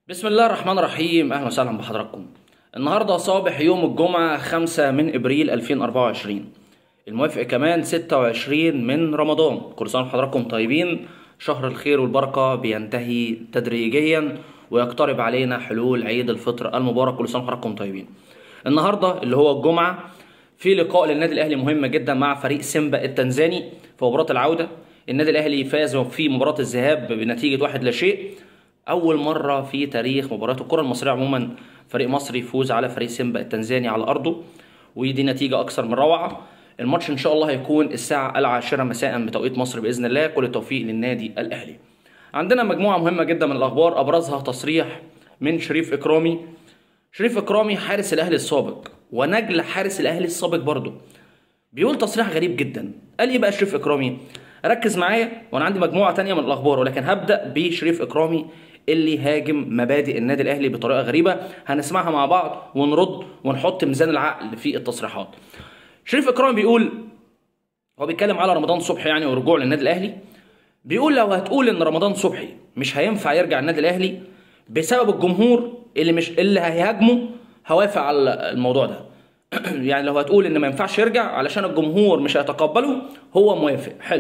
بسم الله الرحمن الرحيم اهلا وسهلا بحضراتكم النهارده صباح يوم الجمعة 5 من ابريل 2024 الموافق كمان 26 من رمضان كل سنة وحضراتكم طيبين شهر الخير والبركة بينتهي تدريجيا ويقترب علينا حلول عيد الفطر المبارك كل سنة وحضراتكم طيبين النهارده اللي هو الجمعة في لقاء للنادي الاهلي مهم جدا مع فريق سيمبا التنزاني في مباراة العودة النادي الاهلي فاز في مباراة الذهاب بنتيجة واحد لا شيء اول مره في تاريخ مباراه الكره المصريه عموما فريق مصري يفوز على فريق سيمبا التنزاني على ارضه ودي نتيجه اكثر من روعه الماتش ان شاء الله هيكون الساعه العاشره مساء بتوقيت مصر باذن الله كل التوفيق للنادي الاهلي عندنا مجموعه مهمه جدا من الاخبار ابرزها تصريح من شريف اكرامي شريف اكرامي حارس الاهلي السابق ونجل حارس الاهلي السابق برضه بيقول تصريح غريب جدا قال ايه بقى شريف اكرامي ركز معايا وانا عندي مجموعه تانية من الاخبار ولكن هبدا بشريف اكرامي اللي هاجم مبادئ النادي الاهلي بطريقه غريبه هنسمعها مع بعض ونرد ونحط ميزان العقل في التصريحات شريف اكرامي بيقول هو بيتكلم على رمضان صبحي يعني ورجوع للنادي الاهلي بيقول لو هتقول ان رمضان صبحي مش هينفع يرجع النادي الاهلي بسبب الجمهور اللي مش اللي هيهاجمه هوافق على الموضوع ده يعني لو هتقول ان ما ينفعش يرجع علشان الجمهور مش هيتقبله هو موافق حلو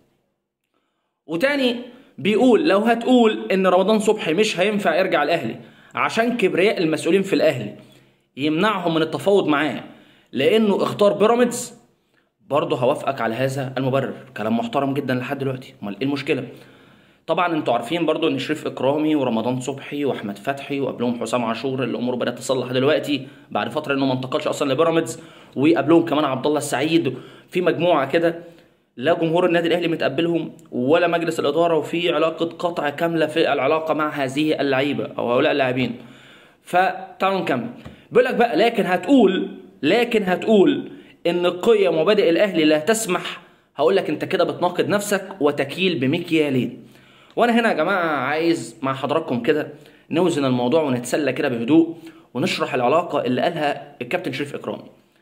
وتاني بيقول لو هتقول ان رمضان صبحي مش هينفع يرجع الاهلي عشان كبرياء المسؤولين في الاهلي يمنعهم من التفاوض معاه لانه اختار بيراميدز برضه هوافقك على هذا المبرر كلام محترم جدا لحد دلوقتي امال ايه المشكله طبعا انتوا عارفين برضو ان شريف اكرامي ورمضان صبحي واحمد فتحي وقبلهم حسام عاشور اللي اموره بدات تصلح دلوقتي بعد فتره انه ما انتقلش اصلا لبيراميدز وقبلهم كمان عبد الله السعيد في مجموعه كده لا جمهور النادي الاهلي متقبلهم ولا مجلس الاداره وفي علاقه قطع كامله في العلاقه مع هذه اللعيبه او هؤلاء اللاعبين فتعالوا نكمل بيقول لك بقى لكن هتقول لكن هتقول ان قيم ومبادئ الاهلي لا تسمح هقول لك انت كده بتناقض نفسك وتكيل بمكيالين وانا هنا يا جماعه عايز مع حضراتكم كده نوزن الموضوع ونتسلى كده بهدوء ونشرح العلاقه اللي قالها الكابتن شريف اكرامي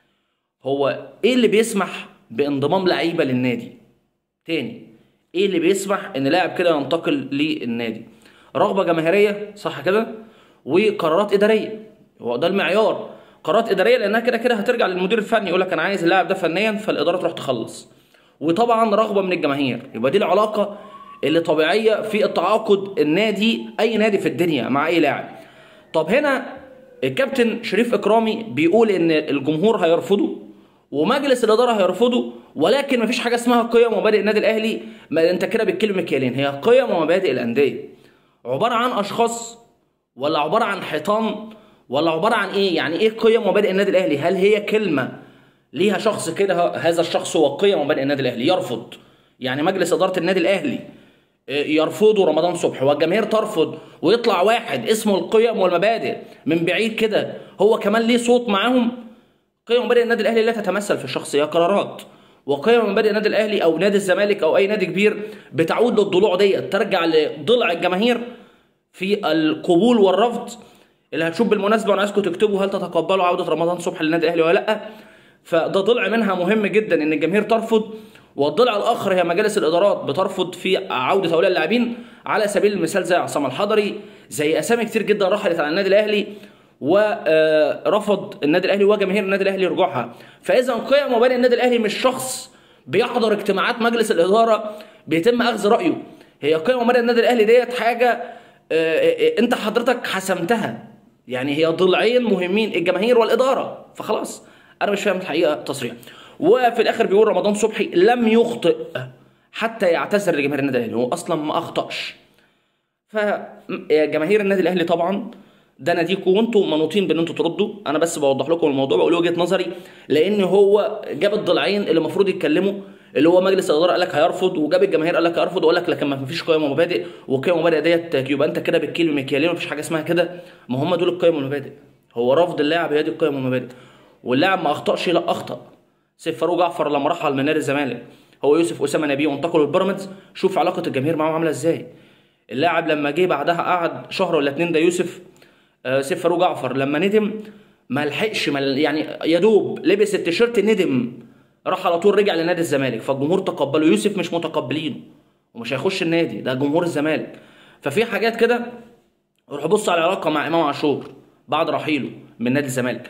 هو ايه اللي بيسمح بانضمام لعيبه للنادي تاني ايه اللي بيسمح ان لاعب كده ينتقل للنادي رغبه جماهيريه صح كده وقرارات اداريه هو ده المعيار قرارات اداريه لانها كده كده هترجع للمدير الفني يقول لك انا عايز اللاعب ده فنيا فالاداره تروح تخلص وطبعا رغبه من الجماهير يبقى دي العلاقه اللي طبيعيه في التعاقد النادي اي نادي في الدنيا مع اي لاعب طب هنا الكابتن شريف اكرامي بيقول ان الجمهور هيرفضه ومجلس الاداره هيرفضه ولكن مفيش حاجه اسمها قيم ومبادئ النادي الاهلي ما انت كده بتكلم مكيالين هي قيم ومبادئ الانديه عباره عن اشخاص ولا عباره عن حيطان ولا عباره عن ايه يعني ايه قيم ومبادئ النادي الاهلي هل هي كلمه ليها شخص كده هذا الشخص هو قيم ومبادئ النادي الاهلي يرفض يعني مجلس اداره النادي الاهلي يرفضوا رمضان صبحي والجماهير ترفض ويطلع واحد اسمه القيم والمبادئ من بعيد كده هو كمان ليه صوت معاهم قيم ومبادئ النادي الاهلي لا تتمثل في الشخص هي قرارات وقيم ومبادئ النادي الاهلي او نادي الزمالك او اي نادي كبير بتعود للضلوع ديت ترجع لضلع الجماهير في القبول والرفض اللي هتشوف بالمناسبه وانا عايزكم تكتبوا هل تتقبلوا عوده رمضان صبحي للنادي الاهلي ولا لا فده ضلع منها مهم جدا ان الجماهير ترفض والضلع الاخر هي مجالس الادارات بترفض في عوده هؤلاء اللاعبين على سبيل المثال زي عصام الحضري زي اسامي كتير جدا رحلت على النادي الاهلي ورفض النادي الاهلي وجماهير النادي الاهلي رجوعها فاذا قيم ومبادئ النادي الاهلي مش شخص بيحضر اجتماعات مجلس الاداره بيتم اخذ رايه هي قيم ومبادئ النادي الاهلي ديت حاجه انت حضرتك حسمتها يعني هي ضلعين مهمين الجماهير والاداره فخلاص انا مش فاهم الحقيقه تصريح وفي الاخر بيقول رمضان صبحي لم يخطئ حتى يعتذر لجماهير النادي الاهلي هو اصلا ما اخطاش فجماهير النادي الاهلي طبعا ده ناديكم وانتم منوطين بان انتوا تردوا انا بس بوضح لكم الموضوع بقول وجهه نظري لان هو جاب الضلعين اللي المفروض يتكلموا اللي هو مجلس الاداره قال لك هيرفض وجاب الجماهير قال لك هيرفض وقال لك لكن ما فيش قيم ومبادئ وقيم ومبادئ ديت يبقى انت كده بتكيل مكيالين مفيش حاجه اسمها كده ما هم دول القيم والمبادئ هو رفض اللاعب هي دي القيم والمبادئ واللاعب ما اخطاش لا اخطا سيف فاروق جعفر لما رحل من نادي الزمالك هو يوسف اسامه نبيه وانتقلوا للبيراميدز شوف علاقه الجماهير معاهم عامله ازاي اللاعب لما جه بعدها قعد شهر ولا اتنين ده يوسف آه سيف فاروق جعفر لما ندم ما لحقش يعني يا دوب لبس التيشيرت ندم راح على طول رجع لنادي الزمالك فالجمهور تقبله يوسف مش متقبلينه ومش هيخش النادي ده جمهور الزمالك ففي حاجات كده روح بص على العلاقه مع امام عاشور بعد رحيله من نادي الزمالك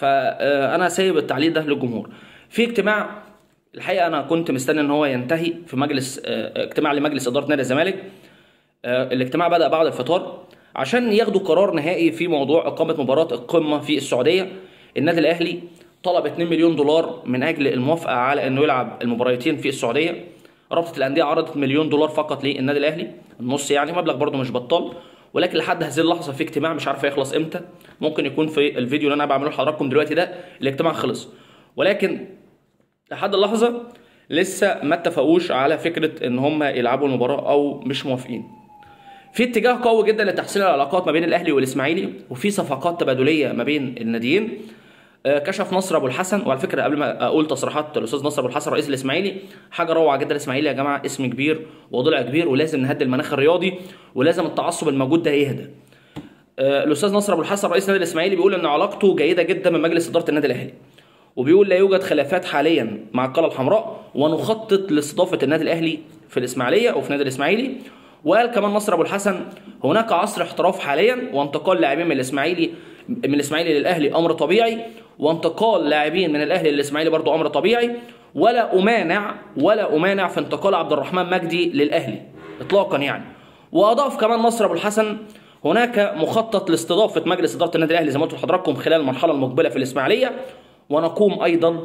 فانا سايب التعليق ده للجمهور في اجتماع الحقيقه انا كنت مستني ان هو ينتهي في مجلس آه، اجتماع لمجلس اداره نادي الزمالك آه، الاجتماع بدا بعد الفطار عشان ياخدوا قرار نهائي في موضوع اقامه مباراه القمه في السعوديه النادي الاهلي طلب 2 مليون دولار من اجل الموافقه على انه يلعب المباراتين في السعوديه رابطه الانديه عرضت مليون دولار فقط للنادي الاهلي النص يعني مبلغ برضه مش بطال ولكن لحد هذه اللحظه في اجتماع مش عارف هيخلص امتى ممكن يكون في الفيديو اللي انا بعمله لحضراتكم دلوقتي ده الاجتماع خلص ولكن لحد اللحظه لسه ما اتفقوش على فكره ان هم يلعبوا المباراه او مش موافقين في اتجاه قوي جدا لتحسين العلاقات ما بين الاهلي والاسماعيلي وفي صفقات تبادليه ما بين الناديين آه، كشف نصر ابو الحسن وعلى فكره قبل ما اقول تصريحات الاستاذ نصر ابو الحسن رئيس الاسماعيلي حاجه روعه جدا الاسماعيلي يا جماعه اسم كبير وضلع كبير ولازم نهدي المناخ الرياضي ولازم التعصب الموجود ده يهدى آه، الاستاذ نصر ابو الحسن رئيس النادي الاسماعيلي بيقول ان علاقته جيده جدا من مجلس اداره النادي الاهلي وبيقول لا يوجد خلافات حاليا مع القلعه الحمراء ونخطط لاستضافه النادي الاهلي في الاسماعيليه او في النادي الاسماعيلي وقال كمان نصر ابو الحسن هناك عصر احتراف حاليا وانتقال لاعبين من الاسماعيلي من الاسماعيلي للاهلي امر طبيعي وانتقال لاعبين من الاهلي للاسماعيلي برضو امر طبيعي ولا امانع ولا امانع في انتقال عبد الرحمن مجدي للاهلي اطلاقا يعني واضاف كمان نصر ابو الحسن هناك مخطط لاستضافه مجلس اداره النادي الاهلي زي ما قلت لحضراتكم خلال المرحله المقبله في الاسماعيليه ونقوم ايضا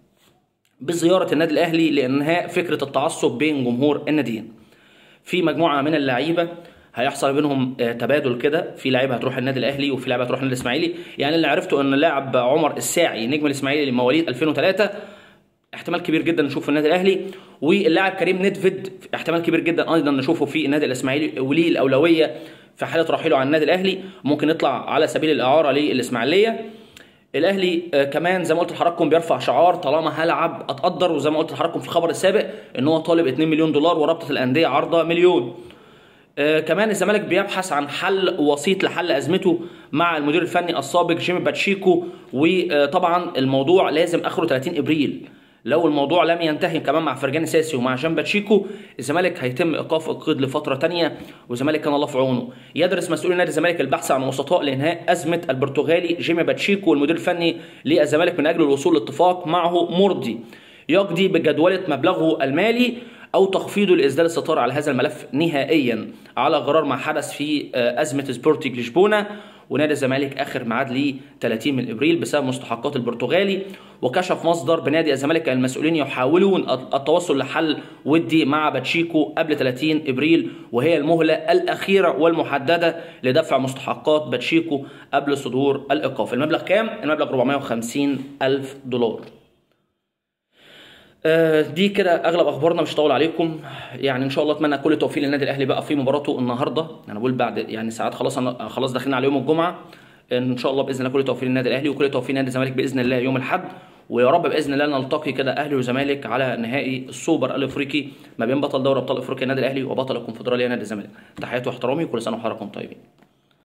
بزياره النادي الاهلي لانهاء فكره التعصب بين جمهور الناديين في مجموعه من اللعيبه هيحصل بينهم آه، تبادل كده في لعيبه هتروح النادي الاهلي وفي لعيبه هتروح النادي الاسماعيلي يعني اللي عرفته ان اللاعب عمر الساعي نجم الاسماعيلي مواليد 2003 احتمال كبير جدا نشوفه في النادي الاهلي واللاعب كريم ندفد احتمال كبير جدا ايضا نشوفه في النادي الاسماعيلي وليه الاولويه في حاله رحيله عن النادي الاهلي ممكن يطلع على سبيل الاعاره للاسماعيليه الاهلي آه، كمان زي ما قلت لحضراتكم بيرفع شعار طالما هلعب اتقدر وزي ما قلت لحضراتكم في الخبر السابق ان هو طالب 2 مليون دولار ورابطه الانديه عارضه مليون آه، كمان الزمالك بيبحث عن حل وسيط لحل ازمته مع المدير الفني السابق جيمي باتشيكو وطبعا الموضوع لازم اخره 30 ابريل لو الموضوع لم ينتهي كمان مع فرجاني ساسي ومع جان باتشيكو الزمالك هيتم ايقاف القيد لفتره تانية والزمالك كان الله في عونه يدرس مسؤولي نادي الزمالك البحث عن وسطاء لانهاء ازمه البرتغالي جيمي باتشيكو والمدير الفني للزمالك من اجل الوصول لاتفاق معه مرضي يقضي بجدوله مبلغه المالي او تخفيضه لاسدال الستار على هذا الملف نهائيا على غرار ما حدث في آه، ازمه سبورتنج لشبونه ونادي الزمالك اخر ميعاد ليه 30 من ابريل بسبب مستحقات البرتغالي وكشف مصدر بنادي الزمالك ان المسؤولين يحاولون التوصل لحل ودي مع باتشيكو قبل 30 ابريل وهي المهله الاخيره والمحدده لدفع مستحقات باتشيكو قبل صدور الايقاف المبلغ كام المبلغ 450 الف دولار آه، دي كده اغلب اخبارنا مش هطول عليكم يعني ان شاء الله اتمنى كل التوفيق للنادي الاهلي بقى في مباراته النهارده انا بقول بعد يعني ساعات خلاص أنا خلاص داخلين على يوم الجمعه ان شاء الله باذن الله كل التوفيق للنادي الاهلي وكل التوفيق لنادي الزمالك باذن الله يوم الاحد ويا رب باذن الله نلتقي كده اهلي وزمالك على نهائي السوبر الافريقي ما بين بطل دوري ابطال افريقيا النادي الاهلي وبطل الكونفدراليه نادي الزمالك تحياتي واحترامي وكل سنه وحضراتكم طيبين